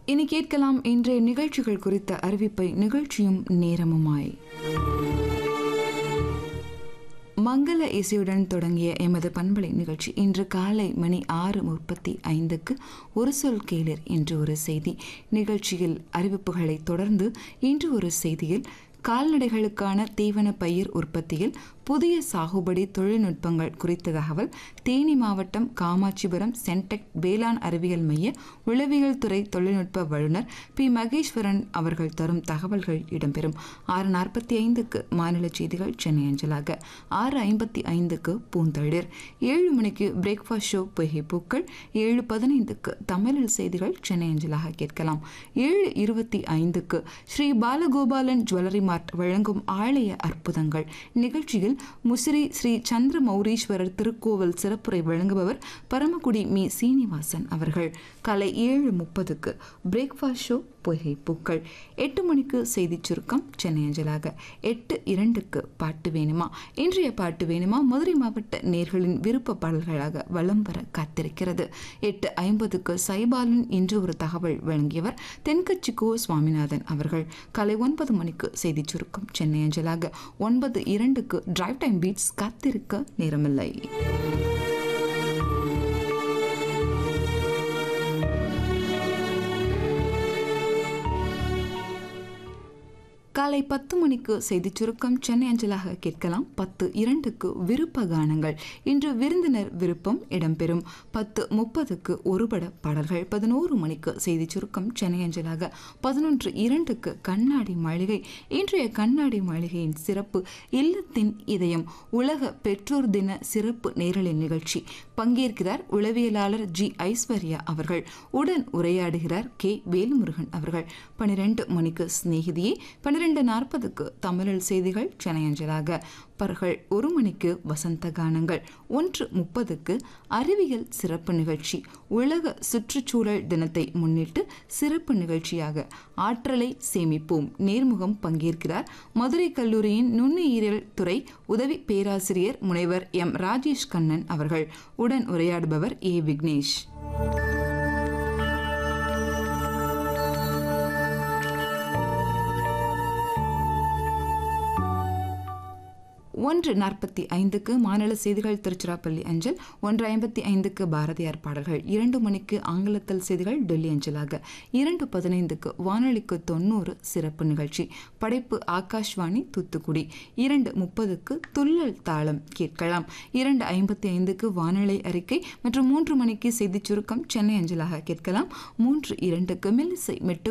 இனி கேட்கலாம் இன்றைய நிகழ்ச்சிகள் குறித்த அறிவிப்பை நிகழ்ச்சியும் நேரமுமாய் மங்கள இசையுடன் தொடங்கிய எமது பண்பலை நிகழ்ச்சி இன்று காலை மணி ஆறு முப்பத்தி ஐந்துக்கு ஒரு சொல் கேளர் என்று ஒரு செய்தி நிகழ்ச்சியில் அறிவிப்புகளை தொடர்ந்து இன்று ஒரு செய்தியில் கால்நடைகளுக்கான தீவன பயிர் உற்பத்தியில் புதிய சாகுபடி தொழில்நுட்பங்கள் குறித்த தகவல் தேனி மாவட்டம் காமாட்சிபுரம் சென்டெக் வேளாண் அறிவியல் மைய உளவியல் துறை தொழில்நுட்ப வல்லுநர் பி மகேஸ்வரன் அவர்கள் தரும் தகவல்கள் இடம்பெறும் ஆறு நாற்பத்தி ஐந்துக்கு மாநில செய்திகள் சென்னை அஞ்சலாக ஆறு ஐம்பத்தி ஐந்துக்கு பூந்தளிர் ஏழு மணிக்கு பிரேக்ஃபாஸ்ட் ஷோ பொய்கை பூக்கள் ஏழு பதினைந்துக்கு தமிழில் செய்திகள் சென்னை அஞ்சலாக கேட்கலாம் ஏழு இருபத்தி ஐந்துக்கு ஸ்ரீ பாலகோபாலன் ஜுவல்லரி மார்ட் வழங்கும் ஆலய அற்புதங்கள் நிகழ்ச்சியில் முசிறி ஸ்ரீ சந்திர மௌரீஸ்வரர் திருக்கோவில் சிறப்புரை வழங்குபவர் பரமக்குடி மீ சீனிவாசன் அவர்கள் காலை ஏழு முப்பதுக்கு பிரேக்ஃபாஸ்ட் ஷோ பொய்கை பூக்கள் எட்டு மணிக்கு செய்தி சுருக்கம் சென்னை அஞ்சலாக எட்டு இரண்டுக்கு பாட்டு வேணுமா இன்றைய பாட்டு வேணுமா மதுரை மாவட்ட நேர்களின் விருப்ப பாடல்களாக வலம் வர காத்திருக்கிறது எட்டு ஐம்பதுக்கு சைபாலன் இன்று ஒரு தகவல் வழங்கியவர் தென்கட்சி கோ சுவாமிநாதன் அவர்கள் காலை ஒன்பது மணிக்கு செய்தி சுருக்கம் சென்னை அஞ்சலாக ஒன்பது இரண்டுக்கு டிரைவ் டைம் பீட்ஸ் காத்திருக்க நேரமில்லை காலை பத்து மணிக்கு செய்தி சுருக்கம் சென்னை அஞ்சலாக கேட்கலாம் பத்து இரண்டுக்கு விருப்ப கானங்கள் இன்று விருந்தினர் விருப்பம் இடம்பெறும் பத்து முப்பதுக்கு ஒருபட பாடல்கள் பதினோரு மணிக்கு செய்தி சுருக்கம் சென்னை அஞ்சலாக பதினொன்று இரண்டுக்கு கண்ணாடி மாளிகை இன்றைய கண்ணாடி மாளிகையின் சிறப்பு இல்லத்தின் இதயம் உலக பெற்றோர் தின சிறப்பு நேரலை நிகழ்ச்சி பங்கேற்கிறார் உளவியலாளர் ஜி ஐஸ்வர்யா அவர்கள் உடன் உரையாடுகிறார் கே வேலுமுருகன் அவர்கள் பனிரெண்டு மணிக்கு சிநேகிதியே பன்னிரெண்டு நாற்பதுக்கு தமிழில் செய்திகள் சென்னை அஞ்சலாக பர்கள் ஒரு மணிக்கு வசந்த கானங்கள் ஒன்று முப்பதுக்கு அறிவியல் சிறப்பு நிகழ்ச்சி உலக சுற்றுச்சூழல் தினத்தை முன்னிட்டு சிறப்பு நிகழ்ச்சியாக ஆற்றலை சேமிப்போம் நேர்முகம் பங்கேற்கிறார் மதுரை கல்லூரியின் நுண்ணுயிரியல் துறை உதவி பேராசிரியர் முனைவர் எம் ராஜேஷ் கண்ணன் அவர்கள் உடன் உரையாடுபவர் ஏ விக்னேஷ் ஒன்று நாற்பத்தி ஐந்துக்கு மாநில செய்திகள் திருச்சிராப்பள்ளி அஞ்சல் ஒன்று ஐம்பத்தி ஐந்துக்கு பாரதியார் பாடல்கள் இரண்டு மணிக்கு ஆங்கிலத்தில் செய்திகள் டெல்லி அஞ்சலாக இரண்டு பதினைந்துக்கு வானொலிக்கு தொண்ணூறு சிறப்பு நிகழ்ச்சி படைப்பு ஆகாஷ்வாணி தூத்துக்குடி இரண்டு முப்பதுக்கு துள்ளல் தாளம் கேட்கலாம் இரண்டு ஐம்பத்தி ஐந்துக்கு வானிலை அறிக்கை மற்றும் மூன்று மணிக்கு செய்திச் சுருக்கம் சென்னை அஞ்சலாக கேட்கலாம் மூன்று இரண்டுக்கு மெல்லிசை மெட்டு